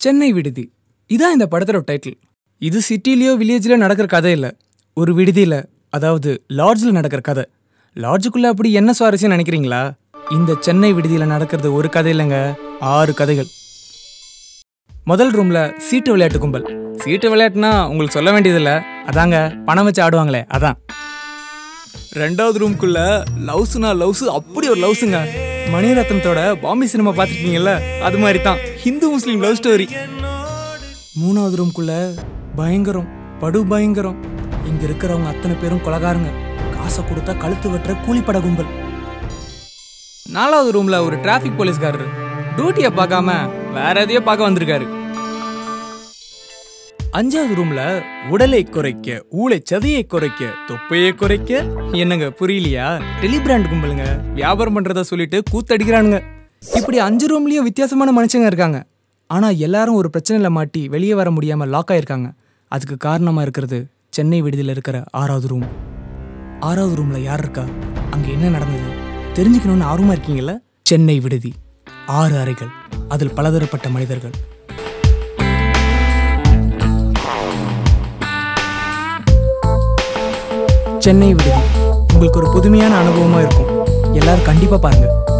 சென்னை விடுதி இதான் இந்த படத்தோட டைட்டில் இது சிட்டிலேயோ வில்லேஜ்லயோ நடக்கிற கதை இல்லை ஒரு விடுதியில் அதாவது லாட்ஜில் நடக்கிற கதை லாட்ஜுக்குள்ள அப்படி என்ன சுவாரஸ்யம் நினைக்கிறீங்களா இந்த சென்னை விடுதியில் நடக்கிறது ஒரு கதை இல்லைங்க ஆறு கதைகள் முதல் ரூம்ல சீட்டு விளையாட்டு கும்பல் சீட்டு விளையாட்டுனா உங்களுக்கு சொல்ல வேண்டியதில்ல அதாங்க பணம் வச்சு ஆடுவாங்களே அதான் ரெண்டாவது ரூம்குள்ள லவ்ஸ்னா லவ்ஸ் அப்படி ஒரு லவ்ஸுங்க மணிரத்னத்தோட பாம்பே சினிமா பார்த்துருக்கீங்கல்ல அது மாதிரி தான் ஹிந்து முஸ்லீம் லவ் ஸ்டோரி மூணாவது ரூம்குள்ள பயங்கரம் படு பயங்கரம் இங்க இருக்கிறவங்க அத்தனை பேரும் கொலகாரங்க காசை கொடுத்தா கழுத்து வெட்டுற கூலிப்பட கும்பல் நாலாவது ரூம்ல ஒரு டிராஃபிக் போலீஸ்காரர் டியூட்டியை பார்க்காம வேற எதையோ பார்க்க வந்திருக்காரு அஞ்சாவது ரூம்ல உடலை குறைக்க ஊளை சதையை குறைக்க தொப்பையை குறைக்க என்னங்க புரியலையா டெலிபிராண்ட் கும்பலுங்க வியாபாரம் பண்றத சொல்லிட்டு கூத்தடிக்கிறானுங்க இப்படி அஞ்சு ரூம்லயும் வித்தியாசமான மனுஷங்க இருக்காங்க ஆனா எல்லாரும் ஒரு பிரச்சனையில மாட்டி வெளியே வர முடியாம லாக் ஆயிருக்காங்க அதுக்கு காரணமா இருக்கிறது சென்னை விடுதியில் இருக்கிற ஆறாவது ரூம் ஆறாவது ரூம்ல யார் இருக்கா அங்க என்ன நடந்தது தெரிஞ்சுக்கணும்னு ஆர்வமா இருக்கீங்கல்ல சென்னை விடுதி ஆறு அறைகள் அதில் பலதரப்பட்ட மனிதர்கள் சென்னை விடுதி உங்களுக்கு ஒரு புதுமையான அனுபவமா இருக்கும் எல்லாரும் கண்டிப்பா பாருங்க